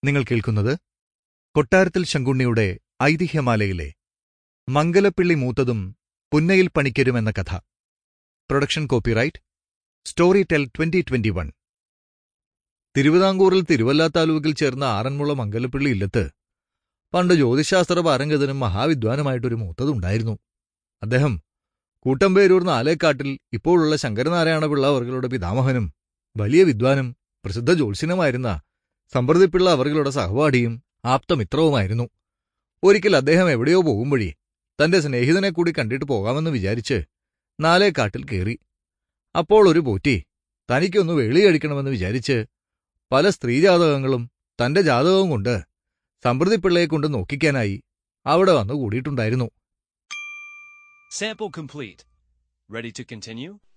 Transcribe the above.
നിങ്ങൾ കേൾക്കുന്നത് കൊട്ടാരത്തിൽ ശങ്കുണ്ണിയുടെ ഐതിഹ്യമാലയിലെ മംഗലപ്പിള്ളി മൂത്തതും പുന്നയിൽ പണിക്കരും എന്ന കഥ production copyright Storytel twenty twenty one തിരുവിതാംകൂറിൽ തിരുവല്ല താലൂക്കിൽ ചേർന്ന ആറന്മുള മംഗലപ്പിള്ളി ഇല്ലത്ത് പണ്ട് ജ്യോതിശാസ്ത്ര പാരംഗതനും മഹാവിദ്വാനുമായിട്ടൊരു മൂത്തതുണ്ടായിരുന്നു അദ്ദേഹം കൂട്ടമ്പേരൂർ നാലേക്കാട്ടിൽ ഇപ്പോഴുള്ള ശങ്കരനാരായണ പിള്ള അവർകളുടെ പിതാമഹനും വലിയ വിദ്വാനും പ്രസിദ്ധ ജ്യോത്സ്യനുമായിരുന്ന സമ്പ്രതിപ്പിള്ള അവർകളുടെ സഹപാഠിയും ആപ്തമിത്രവുമായിരുന്നു ഒരിക്കൽ അദ്ദേഹം എവിടെയോ പോകുംവഴി തന്റെ സ്നേഹിതനെ കൂടി കണ്ടിട്ട് പോകാമെന്ന് വിചാരിച്ച് നാലേക്കാട്ടിൽ കയറി അപ്പോൾ ഒരു പോറ്റി തനിക്കൊന്ന് വെളി കഴിക്കണമെന്ന് വിചാരിച്ച് പല സ്ത്രീജാതകങ്ങളും തന്റെ ജാതകവും കൊണ്ട് സമ്പ്രതിപ്പിള്ളയെ കൊണ്ട് നോക്കിക്കാനായി അവിടെ വന്നു കൂടിയിട്ടുണ്ടായിരുന്നു Sample complete. Ready to continue?